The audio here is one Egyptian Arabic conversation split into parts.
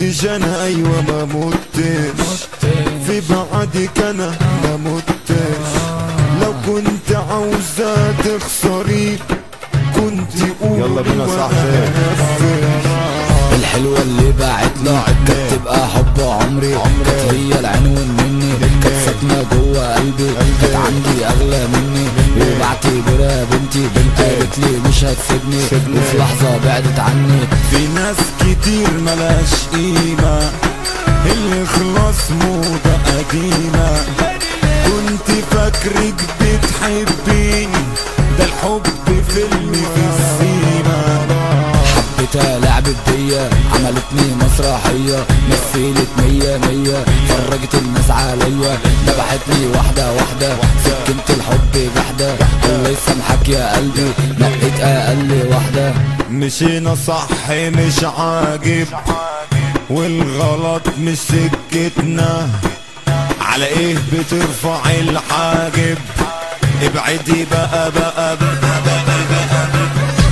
متش انا ايوه ما متش في بعدك انا ما متش لو كنت عاوزة تخسري كنت قولي يلا بينا صاحبي. وهنفذ. الحلوة اللي باعتني كانت تبقى حب عمري كانت هي العنوان مني كانت ساكنة جوه قلبي كانت عندي أغلى مني وبعتبرها بنتي قالت لي مش هتسيبني وفي لحظة بعدت عني في ناس كتير ملاش قيمة الإخلاص موضة قديمة كنت فاكرك بتحبيني ده الحب فيلم في السيما حبيتها لعبت بيا عملتني مسرحية مثلت مية مية فرجت الناس عليا ذبحتني واحدة واحدة سكنت الحب جحدة الله يسامحك يا قلبي نقيت أقل واحدة مشينا صح مش عاجب والغلط مش سكتنا على ايه بترفع الحاجب ابعدي بقى بقى بقى, بقى, بقى, بقى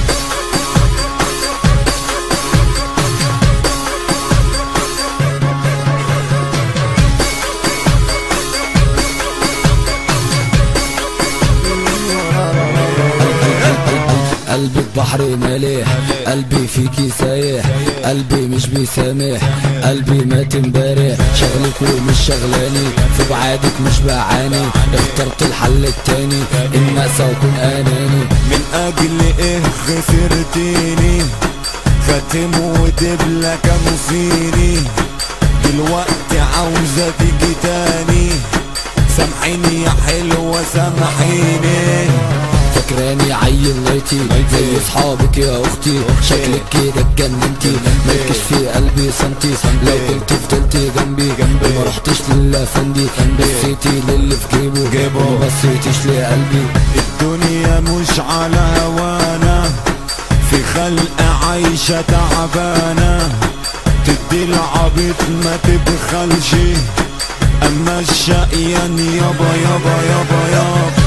قلبي بحر مالح قلبي فيكي سايح قلبي مش بيسامح قلبي مات امبارح شغلك ومش شغلاني في بعادك مش بعاني اخترت الحل التاني ان اقسى واكون اناني من اجل ايه خسرتيني خاتم ودبلة كانوا فيني دلوقتي عاوزة تيجي تاني سامحيني يا حلوة سامحيني فاكراني عيل ليتي زي اصحابك يا اختي شكلك كده اتجننتي مالكش في قلبي سنتي لو كنت فضلت جنبي وما رحتش للافندي بصيتي للي في جيبه وما بصيتيش لقلبي الدنيا مش على هوانا في خلق عايشة تعبانة تدي العبيط ما تبخلش اما الشقيان يابا يابا يابا يابا